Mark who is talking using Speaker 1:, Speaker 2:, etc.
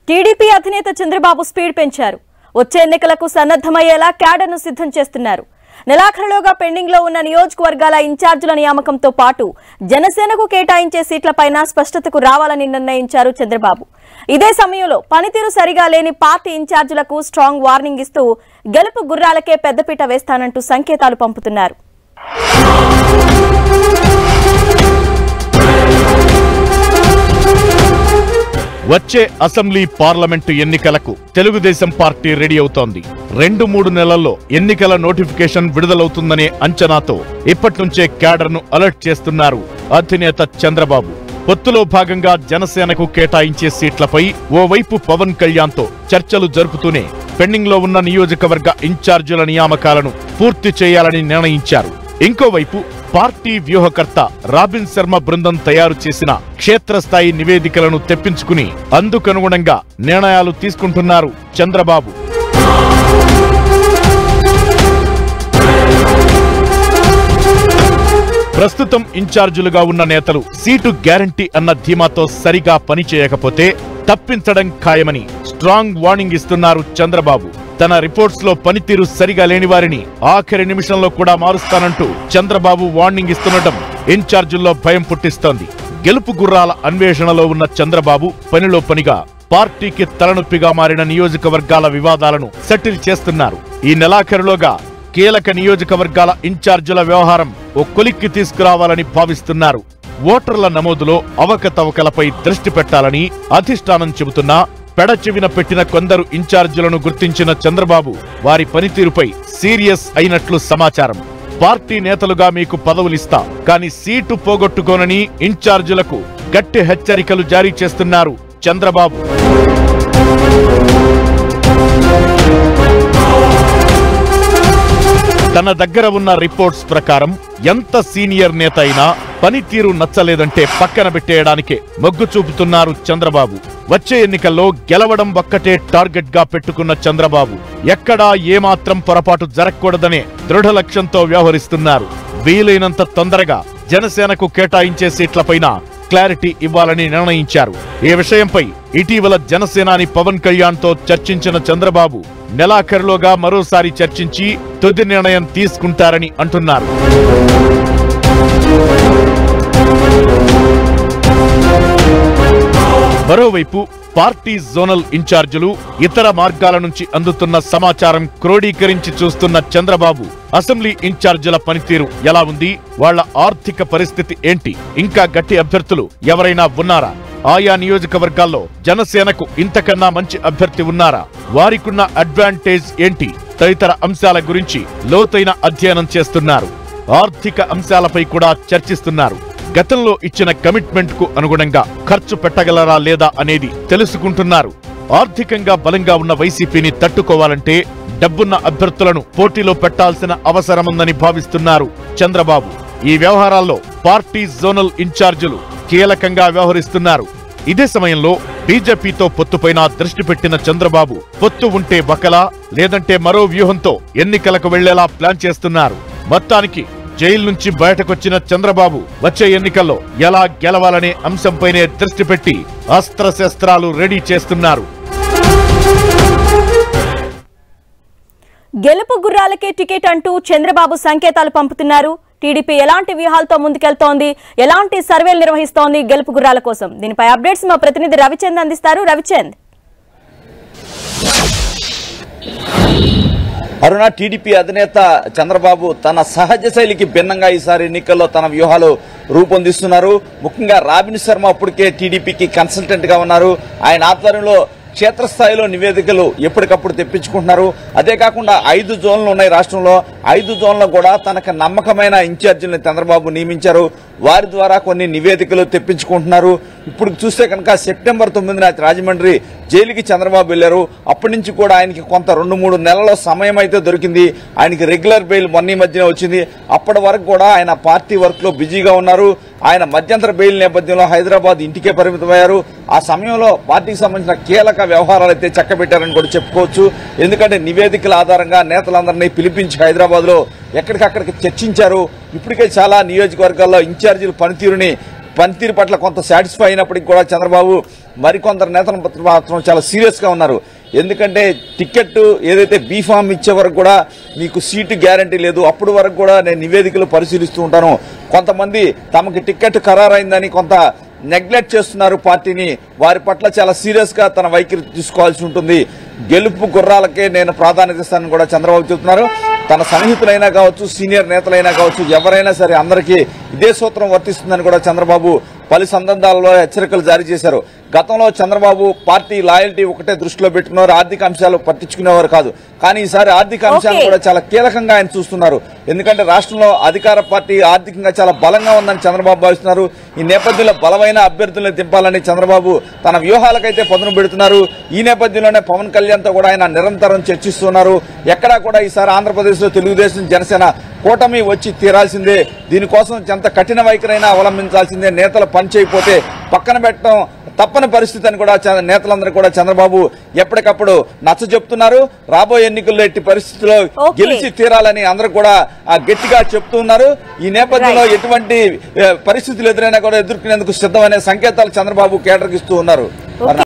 Speaker 1: TDP అధినేత Chandrababu speed పెంచారు వచ్చే ఎన్నికలకు సన్నద్దమయ్యేలా క్యాడర్ను సిద్ధం చేస్తున్నారు నెలాఖరులోగా పెండింగ్ లో ఉన్న నియోజకవర్గాల ఇన్ఛార్జీల నియామకంతో పాటు జనసేనకు కేటాయించే సీట్లపైన స్పష్టతకు రావాలని నిర్ణయించారు చంద్రబాబు ఇదే సమయంలో పనితీరు సరిగా లేని పార్టీ ఇన్ఛార్జీలకు స్ట్రాంగ్ వార్నింగ్ ఇస్తూ గెలుపు గుర్రాలకే పెద్దపీట వేస్తానంటూ సంకేతాలు పంపుతున్నారు
Speaker 2: వచ్చే అసెంబ్లీ పార్లమెంటు ఎన్నికలకు తెలుగుదేశం పార్టీ రెడీ అవుతోంది రెండు మూడు నెలల్లో ఎన్నికల నోటిఫికేషన్ విడుదలవుతుందనే అంచనాతో ఇప్పట్నుంచే క్యాడర్ను అలర్ట్ చేస్తున్నారు అధినేత చంద్రబాబు పొత్తులో భాగంగా జనసేనకు కేటాయించే సీట్లపై ఓవైపు పవన్ కళ్యాణ్తో చర్చలు జరుపుతూనే పెండింగ్లో ఉన్న నియోజకవర్గ ఇన్ఛార్జీల నియామకాలను పూర్తి చేయాలని నిర్ణయించారు ఇంకోవైపు పార్టీ వ్యూహకర్త రాబిన్ శర్మ బృందం తయారు చేసిన క్షేత్రస్థాయి నివేదికలను తెప్పించుకుని అందుకనుగుణంగా నిర్ణయాలు తీసుకుంటున్నారు చంద్రబాబు ప్రస్తుతం ఇన్ఛార్జీలుగా ఉన్న నేతలు సీటు గ్యారంటీ అన్న ధీమాతో సరిగా పనిచేయకపోతే తప్పించడం ఖాయమని స్ట్రాంగ్ వార్నింగ్ ఇస్తున్నారు చంద్రబాబు తన రిపోర్ట్స్ లో పనితీరు సరిగా లేని వారిని ఆఖరి నిమిషంలో కూడా మారుస్తానంటూ చంద్రబాబు వార్నింగ్ ఇస్తుండటం ఇన్ఛార్జీల్లో భయం పుట్టిస్తోంది గెలుపు గుర్రాల అన్వేషణలో ఉన్న చంద్రబాబు పనిలో పనిగా పార్టీకి తలనొప్పిగా మారిన నియోజకవర్గాల వివాదాలను సెటిల్ చేస్తున్నారు ఈ నెలాఖరులోగా కీలక నియోజకవర్గాల ఇన్ఛార్జీల వ్యవహారం ఓ కొలిక్కి తీసుకురావాలని భావిస్తున్నారు ఓటర్ల నమోదులో అవకతవకలపై దృష్టి పెట్టాలని అధిష్టానం చెబుతున్నా పెడచెవిన పెట్టిన కొందరు ఇన్ఛార్జీలను గుర్తించిన చంద్రబాబు వారి పనితీరుపై సీరియస్ అయినట్లు సమాచారం పార్టీ నేతలుగా మీకు పదవులిస్తా కానీ సీటు పోగొట్టుకోనని ఇన్ఛార్జీలకు గట్టి హెచ్చరికలు జారీ చేస్తున్నారు చంద్రబాబు తన దగ్గర ఉన్న రిపోర్ట్స్ ప్రకారం ఎంత సీనియర్ నేత అయినా పనితీరు నచ్చలేదంటే పక్కన పెట్టేయడానికే మొగ్గు చూపుతున్నారు చంద్రబాబు వచ్చే ఎన్నికల్లో గెలవడం ఒక్కటే టార్గెట్ గా పెట్టుకున్న చంద్రబాబు ఎక్కడా ఏమాత్రం పొరపాటు జరగకూడదనే దృఢ లక్ష్యంతో వ్యవహరిస్తున్నారు వీలైనంత తొందరగా జనసేనకు కేటాయించే సీట్లపైన క్లారిటీ ఇవ్వాలని నిర్ణయించారు ఈ విషయంపై ఇటీవల జనసేనాని పవన్ కళ్యాణ్ తో చర్చించిన చంద్రబాబు నెలాఖరులోగా మరోసారి చర్చించి తుది నిర్ణయం తీసుకుంటారని అంటున్నారు మరోవైపు పార్టీ జోనల్ ఇన్ఛార్జీలు ఇతర మార్గాల నుంచి అందుతున్న సమాచారం క్రోడీకరించి చూస్తున్న చంద్రబాబు అసెంబ్లీ ఇన్ఛార్జీల పనితీరు ఎలా ఉంది వాళ్ళ ఆర్థిక పరిస్థితి ఏంటి ఇంకా గట్టి అభ్యర్థులు ఎవరైనా ఉన్నారా ఆయా నియోజకవర్గాల్లో జనసేనకు ఇంతకన్నా మంచి అభ్యర్థి ఉన్నారా వారికున్న అడ్వాంటేజ్ ఏంటి తదితర అంశాల గురించి లోతైన అధ్యయనం చేస్తున్నారు ఆర్థిక అంశాలపై కూడా చర్చిస్తున్నారు గతంలో ఇచ్చిన కమిట్మెంట్ కు అనుగుణంగా ఖర్చు పెట్టగలరా లేదా అనేది తెలుసుకుంటున్నారు ఆర్థికంగా బలంగా ఉన్న వైసీపీని తట్టుకోవాలంటే డబ్బున్న అభ్యర్థులను పోటీలో పెట్టాల్సిన అవసరముందని భావిస్తున్నారు చంద్రబాబు ఈ వ్యవహారాల్లో పార్టీ జోనల్ ఇన్ఛార్జీలు కీలకంగా వ్యవహరిస్తున్నారు ఇదే సమయంలో బీజేపీతో పొత్తుపైన దృష్టి పెట్టిన చంద్రబాబు పొత్తు ఉంటే బకలా లేదంటే మరో వ్యూహంతో ఎన్నికలకు వెళ్లేలా ప్లాన్ చేస్తున్నారు మొత్తానికి జైలు నుంచి బయటకొచ్చిన చంద్రబాబు వచ్చే ఎన్నికల్లో ఎలా గెలవాలనే అంశంపైనే దృష్టి పెట్టి అస్త్రశస్త్రాలు రెడీ చేస్తున్నారు
Speaker 1: గెలుపు గుర్రాలకే టికెట్ అంటూ చంద్రబాబు సంకేతాలు పంపుతున్నారు టీడీపీ ఎలాంటి వ్యూహాలతో ముందుకెళ్తోంది ఎలాంటి సర్వేలు నిర్వహిస్తోంది గెలుపు గుర్రాల కోసం దీనిపై అప్డేట్స్ మా ప్రతినిధి రవిచంద్ అందిస్తారు రవిచంద్
Speaker 3: అరుణ టీడీపీ అధినేత చంద్రబాబు తన సహజ శైలికి భిన్నంగా ఈసారి ఎన్నికల్లో తన వ్యూహాలు రూపొందిస్తున్నారు ముఖ్యంగా రాబిన్ శర్మ అప్పటికే టీడీపీకి కన్సల్టెంట్ గా ఉన్నారు ఆయన ఆధ్వర్యంలో క్షేత్రస్థాయిలో నివేదికలు ఎప్పటికప్పుడు తెప్పించుకుంటున్నారు అదే కాకుండా ఐదు జోన్లు ఉన్నాయి రాష్ట్రంలో ఐదు జోన్లో కూడా తనకు నమ్మకమైన ఇన్ఛార్జీలను చంద్రబాబు నియమించారు వారి ద్వారా కొన్ని నివేదికలు తెప్పించుకుంటున్నారు ఇప్పుడు చూస్తే కనుక సెప్టెంబర్ తొమ్మిదిన రాజమండ్రి జైలుకి చంద్రబాబు వెళ్లారు అప్పటి నుంచి కూడా ఆయనకి కొంత రెండు మూడు నెలల సమయం అయితే దొరికింది ఆయనకి రెగ్యులర్ బెయిల్ మొన్న ఈ మధ్యనే వచ్చింది అప్పటి వరకు కూడా ఆయన పార్టీ వర్క్ లో బిజీగా ఉన్నారు ఆయన మధ్యంతర బెయిల్ నేపథ్యంలో హైదరాబాద్ ఇంటికే పరిమితమయ్యారు ఆ సమయంలో పార్టీకి సంబంధించిన కీలక వ్యవహారాలు అయితే చక్కబెట్టారని కూడా చెప్పుకోవచ్చు ఎందుకంటే నివేదికల ఆధారంగా నేతలందరినీ పిలిపించి హైదరాబాద్ లో ఎక్కడికక్కడికి చర్చించారు ఇప్పటికే చాలా నియోజకవర్గాల్లో ఇన్ఛార్జీల పనితీరుని పనితీరు పట్ల కొంత సాటిస్ఫై అయినప్పటికీ కూడా చంద్రబాబు మరికొందరు నేతల పట్ల మాత్రం చాలా సీరియస్ గా ఉన్నారు ఎందుకంటే టికెట్ ఏదైతే బీఫామ్ ఇచ్చే వరకు కూడా మీకు సీటు గ్యారంటీ లేదు అప్పుడు వరకు కూడా నేను నివేదికలు పరిశీలిస్తూ ఉంటాను కొంతమంది తమకి టికెట్ ఖరారైందని కొంత నెగ్లెక్ట్ చేస్తున్నారు పార్టీని వారి పట్ల చాలా సీరియస్ గా తన వైఖరి తీసుకోవాల్సి ఉంటుంది గెలుపు గుర్రాలకే నేను ప్రాధాన్యత ఇస్తానని కూడా చంద్రబాబు చెబుతున్నారు తన సన్నిహితులైనా కావచ్చు సీనియర్ నేతలైనా కావచ్చు ఎవరైనా సరే అందరికీ ఇదే సూత్రం వర్తిస్తుందని కూడా చంద్రబాబు పలు సందర్భాల్లో హెచ్చరికలు జారీ చేశారు గతంలో చంద్రబాబు పార్టీ లాయల్టీ ఒకటే దృష్టిలో పెట్టుకున్నారు ఆర్థిక అంశాలు పట్టించుకునేవారు కాదు కానీ ఈసారి ఆర్థిక అంశాలు
Speaker 1: Okay.
Speaker 3: కూడా చాలా కీలకంగా ఆయన చూస్తున్నారు ఎందుకంటే రాష్ట్రంలో అధికార పార్టీ ఆర్థికంగా చాలా బలంగా ఉందని చంద్రబాబు భావిస్తున్నారు ఈ నేపథ్యంలో బలమైన అభ్యర్థులను దింపాలని చంద్రబాబు తన వ్యూహాలకైతే పదును పెడుతున్నారు ఈ నేపథ్యంలోనే పవన్ కళ్యాణ్ తో కూడా ఆయన నిరంతరం చర్చిస్తున్నారు ఎక్కడా కూడా ఈసారి ఆంధ్రప్రదేశ్ లో తెలుగుదేశం జనసేన కూటమి వచ్చి తీరాల్సిందే దీనికోసం ఎంత కఠిన వైఖరైనా అవలంబించాల్సిందే నేతలు పని చేయకపోతే పక్కన పెట్టడం తప్పని పరిస్థితి అని కూడా చ- నేతలందరూ కూడా చంద్రబాబు ఎప్పటికప్పుడు నచ్చ చెప్తున్నారు రాబోయే ఎన్నికల్లో ఎట్టి పరిస్థితుల్లో
Speaker 1: Okay.
Speaker 3: గెలిచి తీరాలని అందరూ కూడా ఆ, గట్టిగా చెప్తూ ఉన్నారు ఈ నేపథ్యంలో
Speaker 1: Right.
Speaker 3: ఎటువంటి ఏ, పరిస్థితులు ఎదురైనా కూడా ఎదుర్కొనేందుకు సిద్ధమనే సంకేతాలు చంద్రబాబు కేటగిస్తూ ఉన్నారు
Speaker 1: Okay.